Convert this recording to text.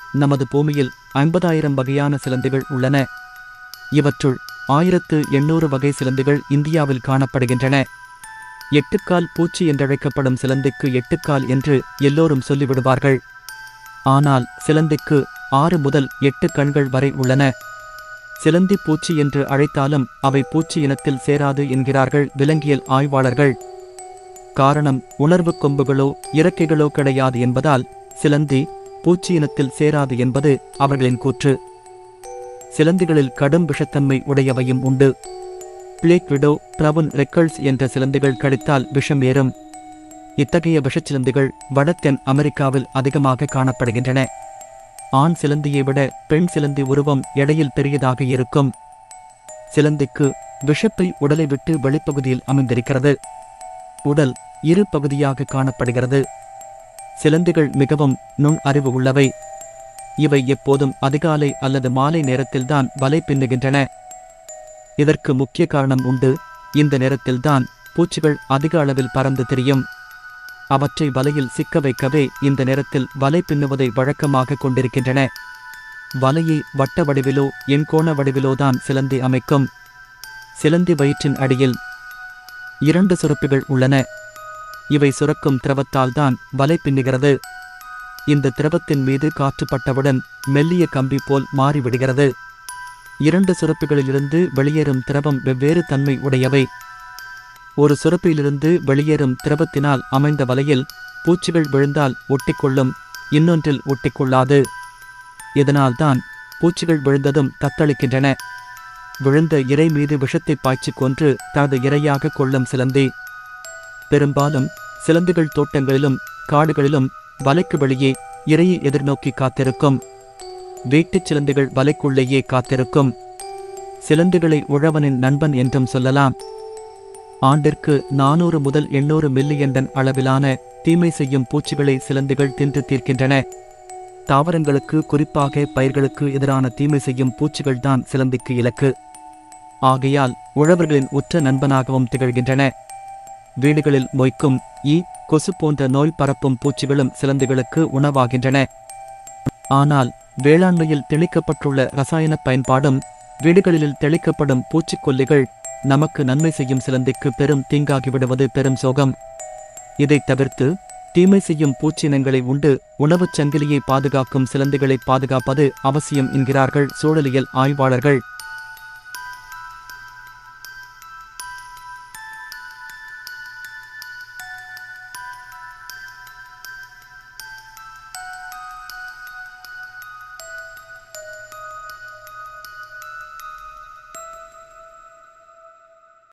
நமது பூமியில் ஐம்பதாயிரம் வகையான சிலந்திகள் உள்ளன இவற்றுள் ஆயிரத்து எண்ணூறு வகை சிலந்திகள் இந்தியாவில் காணப்படுகின்றன எட்டுக்கால் பூச்சி என்றழைக்கப்படும் சிலந்திக்கு எட்டுக்கால் என்று எல்லோரும் சொல்லிவிடுவார்கள் ஆனால் சிலந்திக்கு ஆறு முதல் எட்டு கண்கள் வரை உள்ளன சிலந்தி பூச்சி என்று அழைத்தாலும் அவை பூச்சி இனத்தில் சேராது என்கிறார்கள் விலங்கியல் ஆய்வாளர்கள் காரணம் உணர்வு கொம்புகளோ இறக்கைகளோ கிடையாது என்பதால் சிலந்தி பூச்சி இனத்தில் சேராது என்பது அவர்களின் கூற்று சிலந்திகளில் கடும் விஷத்தன்மை உடையவையும் உண்டு பிளேக் விடோ பிரவுன் ரெக்கல்ஸ் என்ற சிலந்திகள் கடித்தால் விஷம் ஏறும் இத்தகைய விஷச்சிலந்திகள் வட தென் அமெரிக்காவில் அதிகமாக காணப்படுகின்றன ஆண் சிலந்தியை விட பெண் சிலந்தி உருவம் எடையில் பெரியதாக இருக்கும் சிலந்திக்கு விஷப்பை உடலை விட்டு வெளிப்பகுதியில் அமைந்திருக்கிறது உடல் இரு பகுதியாக காணப்படுகிறது சிலந்திகள் மிகவும் நுண் அறிவு உள்ளவை இவை எப்போதும் அதிகாலை அல்லது மாலை நேரத்தில்தான் வலை பின்னுகின்றன இதற்கு முக்கிய காரணம் உண்டு இந்த நேரத்தில்தான் பூச்சிகள் அதிக அளவில் பறந்து திரியும் அவற்றை வலையில் சிக்க வைக்கவே இந்த நேரத்தில் வலை பின்னுவதை வழக்கமாக கொண்டிருக்கின்றன வலையை வட்ட வடிவிலோ எண்கோண வடிவிலோதான் சிலந்தி அமைக்கும் சிலந்தி வயிற்றின் அடியில் இரண்டு சுரப்பிகள் உள்ளன இவை சுரக்கும் திரவத்தால்தான் வலை பின்னுகிறது இந்த திரவத்தின் மீது காற்று பட்டவுடன் மெல்லிய கம்பி போல் மாறிவிடுகிறது இரண்டு சுரப்பிகளிலிருந்து வெளியேறும் திரவம் வெவ்வேறு தன்மை உடையவை ஒரு சுரப்பியிலிருந்து வெளியேறும் திரவத்தினால் அமைந்த வலையில் பூச்சிகள் விழுந்தால் ஒட்டிக்கொள்ளும் இன்னொன்றில் ஒட்டிக்கொள்ளாது இதனால்தான் பூச்சிகள் விழுந்ததும் தத்தளிக்கின்றன விழுந்த இரை மீது விஷத்தை பாய்ச்சிக் கொன்று தனது இரையாக கொள்ளும் சிலந்தி பெரும்பாலும் சிலந்திகள் தோட்டங்களிலும் காடுகளிலும் வலைக்கு வெளியே இரையை எதிர்நோக்கி காத்திருக்கும் வீட்டுச் சிலந்திகள் வலைக்குள்ளேயே காத்திருக்கும் சிலந்திகளை உழவனின் நண்பன் என்றும் சொல்லலாம் ஆண்டிற்கு நானூறு முதல் எண்ணூறு மில்லியன் டன் அளவிலான தீமை செய்யும் பூச்சிகளை சிலந்திகள் தின்று தீர்க்கின்றன தாவரங்களுக்கு குறிப்பாக பயிர்களுக்கு எதிரான தீமை செய்யும் பூச்சிகள்தான் சிலந்திக்கு இலக்கு ஆகையால் உழவர்களின் உற்ற நண்பனாகவும் திகழ்கின்றன வீடுகளில் மொய்க்கும் ஈ கொசு போன்ற நோய் பரப்பும் பூச்சிகளும் சிலந்திகளுக்கு உணவாகின்றன ஆனால் வேளாண்மையில் தெளிக்கப்பட்டுள்ள ரசாயன பயன்பாடும் வீடுகளில் தெளிக்கப்படும் பூச்சிக்கொல்லிகள் நமக்கு நன்மை செய்யும் சிலந்திக்கு பெரும் தீங்காகிவிடுவது பெரும் சோகம் இதைத் தவிர்த்து தீமை செய்யும் பூச்சினங்களை உண்டு உணவுச் சங்கிலியை பாதுகாக்கும் சிலந்திகளை பாதுகாப்பது அவசியம் என்கிறார்கள் சூழலியல் ஆய்வாளர்கள்